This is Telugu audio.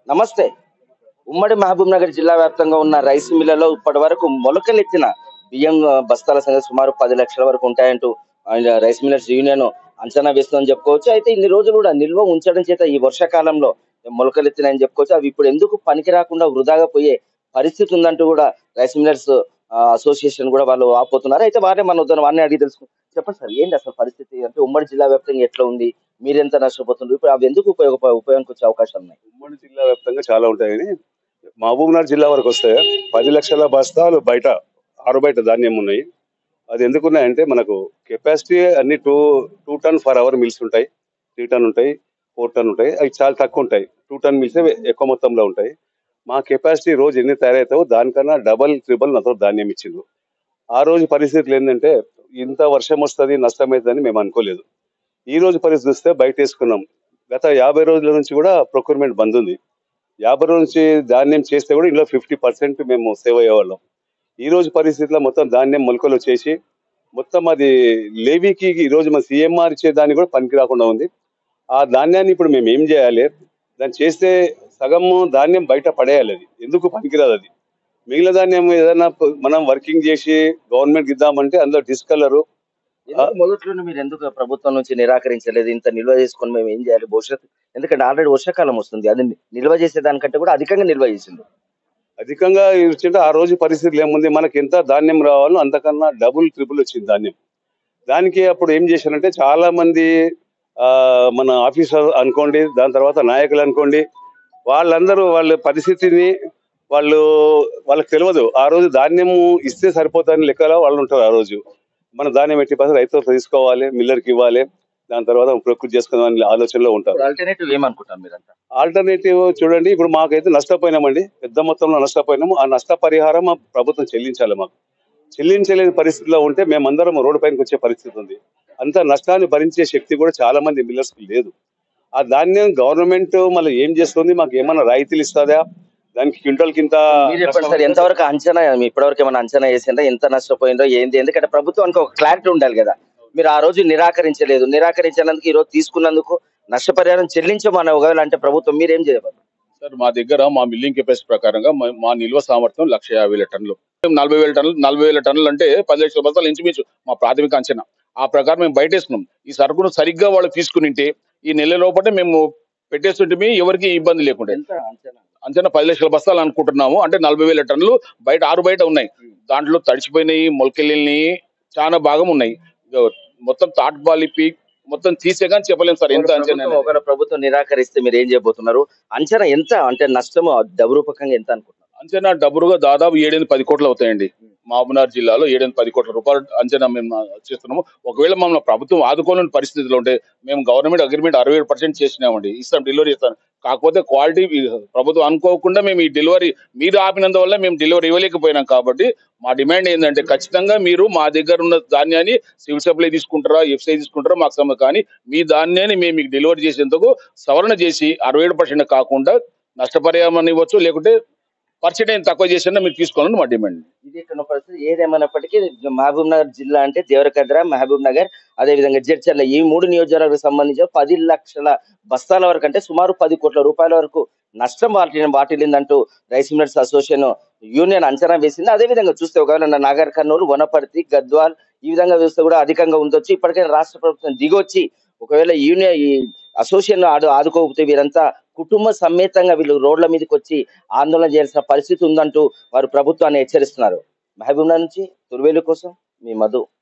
నమస్తే ఉమ్మడి మహబూబ్ నగర్ జిల్లా వ్యాప్తంగా ఉన్న రైస్ మిల్లలో ఇప్పటి వరకు మొలకలెత్తిన బియ్యం ఆ, బస్తాల సంఖ్య సుమారు పది లక్షల వరకు ఉంటాయంటూ ఆయన రైస్ మిల్లర్స్ యూనియన్ అంచనా వేస్తుందని చెప్పుకోవచ్చు అయితే ఇన్ని రోజులు కూడా నిల్వ ఉంచడం చేత ఈ వర్షాకాలంలో మొలకలెత్తినాయని చెప్పుకోవచ్చు అవి ఇప్పుడు ఎందుకు పనికి రాకుండా వృధాగా పోయే పరిస్థితి ఉందంటూ కూడా రైస్ మిల్లర్స్ ఆ, అసోసియేషన్ కూడా వాళ్ళు ఆపోతున్నారు అయితే వారే మన ఉద్దరం వారిని అడిగి తెలుసు చెప్పండి సార్ ఏంటి అసలు పరిస్థితి అంటే ఉమ్మడి జిల్లా వ్యాప్తంగా ఎట్లా ఉంది మీరెంత నష్టపోతున్నారు ఇప్పుడు అవి ఎందుకు ఉపయోగ ఉపయోగానికి వచ్చే అవకాశాలు ఉన్నాయి ఉమ్మడి జిల్లా వ్యాప్తంగా చాలా ఉంటాయని మహబూబ్నగర్ జిల్లా వరకు వస్తే పది లక్షల బస్తాలు బయట ఆరు బయట ధాన్యం ఉన్నాయి అది ఎందుకు ఉన్నాయంటే మనకు కెపాసిటీ అన్ని two two ton per hour mills ఉంటాయి త్రీ టన్ ఉంటాయి ఫోర్ టన్ ఉంటాయి అవి చాలా తక్కువ ఉంటాయి టూ టన్ మిల్స్ ఎక్కువ మొత్తంలో ఉంటాయి మా కెపాసిటీ రోజు ఎన్ని తయారవుతావో దానికన్నా డబల్ ట్రిబుల్ నాతో ధాన్యం ఇచ్చిండు ఆ రోజు పరిస్థితులు ఏంటంటే ఇంత వర్షం వస్తుంది నష్టమవుతుందని మేము అనుకోలేదు ఈ రోజు పరిస్థితి చూస్తే బయట వేసుకున్నాం గత యాభై రోజుల నుంచి కూడా ప్రొక్యూర్మెంట్ బంద్ ఉంది యాభై రోజుల నుంచి ధాన్యం చేస్తే కూడా ఇందులో ఫిఫ్టీ పర్సెంట్ మేము సేవ్ అయ్యేవాళ్ళం ఈ రోజు పరిస్థితిలో మొత్తం ధాన్యం మొలకలు వచ్చేసి మొత్తం అది లేవీకి ఈ రోజు మన సీఎంఆర్ ఇచ్చే దాన్ని కూడా పనికి రాకుండా ఉంది ఆ ధాన్యాన్ని ఇప్పుడు మేము ఏం చేయాలి దాన్ని చేస్తే సగం ధాన్యం బయట పడేయాలి అది ఎందుకు పనికిరాదు అది మిగిలిన ధాన్యం ఏదైనా ప- మనం వర్కింగ్ చేసి గవర్నమెంట్ ఇద్దామంటే అందులో డిస్కలరు ఎందుకు మొదట్లోనే మీరు ఎందుకు ప్రభుత్వం నుంచి నిరాకరించలేదు ఇంత నిల్వ చేసుకొని మేము ఏం చేయాలి భవిష్యత్తు ఎందుకంటే ఆల్రెడీ వర్షాకాలం వస్తుంది అది నిల్వ చేసే దానికంటే కూడా అధికంగా నిల్వ చేసింది అధికంగా ఇచ్చింటే ఆ రోజు పరిస్థితులు ఏముంది మనకి ఎంత ధాన్యం రావాలో అంతకన్నా డబుల్ ట్రిపుల్ వచ్చింది ధాన్యం దానికి అప్పుడు ఏం చేశారంటే చాలా మంది ఆ, మన ఆఫీసర్ అనుకోండి దాని తర్వాత నాయకులు అనుకోండి వాళ్ళందరూ వాళ్ళ పరిస్థితిని వాళ్ళు వాళ్ళకి తెలియదు ఆ రోజు ధాన్యం ఇస్తే సరిపోతుందని లెక్కలో వాళ్ళు ఉంటారు ఆ రోజు మన ధాన్యం ఎట్టి పరిస్థితి రైతులకు తీసుకోవాలి మిల్లర్కి ఇవ్వాలి దాని తర్వాత ప్రకృతి చేసుకుందాం ఆలోచనలో ఉంటారు ఆల్టర్నేటివ్ ఏమనుకుంటారు మీరంతా ఆల్టర్నేటివ్ చూడండి ఇప్పుడు మాకైతే నష్టపోయినామండి పెద్ద మొత్తంలో నష్టపోయినాము ఆ నష్టపరిహారం మా ప్రభుత్వం చెల్లించాలి మాకు చెల్లించలేని పరిస్థితిలో ఉంటే మేమందరం రోడ్డు పైనకి వచ్చే పరిస్థితి ఉంది అంత నష్టాన్ని భరించే శక్తి కూడా చాలా మంది మిల్లర్స్ లేదు ఆ ధాన్యం గవర్నమెంట్ మళ్ళీ ఏం చేస్తుంది మాకు ఏమైనా రాయితీలు ఇస్తుందా దానికి క్వింటల్ కింద మీరు చెప్పండి సార్ ఎంతవరకు అంచనా మీ ఇప్పటివరకు ఏమైనా అంచనా వేసిందా ఎంత నష్టపోయిందో ఏంది ఎందుకంటే ప్రభుత్వానికి ఒక క్లారిటీ ఉండాలి కదా మీరు ఆ రోజు నిరాకరించలేదు నిరాకరించినందుకు ఈ రోజు తీసుకున్నందుకు నష్టపరిహారం చెల్లించమని ఒకవేళ అంటే ప్రభుత్వం మీరేం చేయవాలి సార్ మా దగ్గర మా మిల్లింగ్ కెపాసిటీ ప్రకారంగా మా- మా నిల్వ సామర్థ్యం లక్ష యాభై వేల టన్నులు మేము నలభై వేల టన్నులు నలభై వేల టన్నులు అంటే పది లక్షల బస్తాలు ఇంచుమించు మా ప్రాథమిక అంచనా ఆ ప్రకారం మేము బయట వేసుకున్నాం ఈ సరుకును సరిగ్గా వాళ్ళు తీసుకునింటే ఈ నెల లోపల మేము పెట్టేస్తుంటే ఎవరికి ఇబ్బంది లేకుండా ఎంత అంచనా అంచనా పది లక్షల బస్తాలు అనుకుంటున్నాము అంటే నలభై వేల టన్నులు బయట ఆరు బయట ఉన్నాయి దాంట్లో తడిచిపోయినాయి మొలకెళ్ళినాయి చాలా భాగం ఉన్నాయి ఇక మొత్తం తాట్ బాలిపి మొత్తం తీసే కానీ చెప్పలేము సార్ ఎంత అంచనా ప్రభుత్వం ఒకవేళ ప్రభుత్వం నిరాకరిస్తే మీరు ఏం చేయబోతున్నారు అంచనా ఎంత అంటే నష్టం డబరూపకంగా ఎంత అనుకుంటున్నారు అంచనా డబ్బులుగా దాదాపు ఏడెనిమిది పది కోట్లు అవుతాయండి మహబూబ్నగర్ జిల్లాలో ఏడెనిమిది పది కోట్ల రూపాయలు అంచనా మేము చేస్తున్నాము ఒకవేళ మమ్మల్ని ప్రభుత్వం ఆదుకోలేని పరిస్థితిలో ఉంటే మేము గవర్నమెంట్ అగ్రిమెంట్ అరవై ఏడు పర్సెంట్ చేసినామండి ఇస్తాం డెలివరీ ఇస్తాం కాకపోతే క్వాలిటీ ప్రభుత్వం అనుకోకుండా మేము ఈ డెలివరీ మీరు ఆపినందువల్ల మేము డెలివరీ ఇవ్వలేకపోయినాం కాబట్టి మా డిమాండ్ ఏంటంటే ఖచ్చితంగా మీరు మా దగ్గర ఉన్న ధాన్యాన్ని సివిల్ సప్లై తీసుకుంటారా ఎఫ్సఐ తీసుకుంటారా మాకు సంబంధం కానీ మీ ధాన్యాన్ని మేము మీకు డెలివరీ చేసేందుకు సవరణ చేసి అరవై ఏడు పర్సెంట్ కాకుండా నష్టపరిహారం ఇవ్వచ్చు లేకుంటే పర్సెంటేజ్ తక్కువ చేసినా మీరు తీసుకోవాలని మా డిమాండ్ ఇది ఇక్కడ ఉన్న పరిస్థితి ఏదేమైనప్పటికీ మహబూబ్ నగర్ జిల్లా అంటే దేవరకద్ర మహబూబ్ నగర్ అదే విధంగా జడ్చర్ల ఈ మూడు నియోజకవర్గాలకు సంబంధించి పది లక్షల బస్తాల వరకు అంటే సుమారు పది కోట్ల రూపాయల వరకు నష్టం వాటి వాటిల్లిందంటూ రైస్ మిల్లర్స్ అసోసియేషన్ యూనియన్ అంచనా వేసింది అదే విధంగా చూస్తే ఒకవేళ నా నాగర్ కర్నూలు వనపర్తి గద్వాల్ ఈ విధంగా చూస్తే కూడా అధికంగా ఉండొచ్చు ఇప్పటికే రాష్ట్ర ప్రభుత్వం దిగొచ్చి ఒకవేళ యూనియన్ ఈ అసోసియేషన్ ఆడు ఆదుకోకపోతే వీరంతా కుటుంబ సమేతంగా వీళ్ళు రోడ్ల మీదకి వచ్చి ఆందోళన చేయాల్సిన పరిస్థితి ఉందంటూ వారు ప్రభుత్వాన్ని హెచ్చరిస్తున్నారు మహబూబ్ నగర్ నుంచి తుర్వేలు కోసం మీ మధు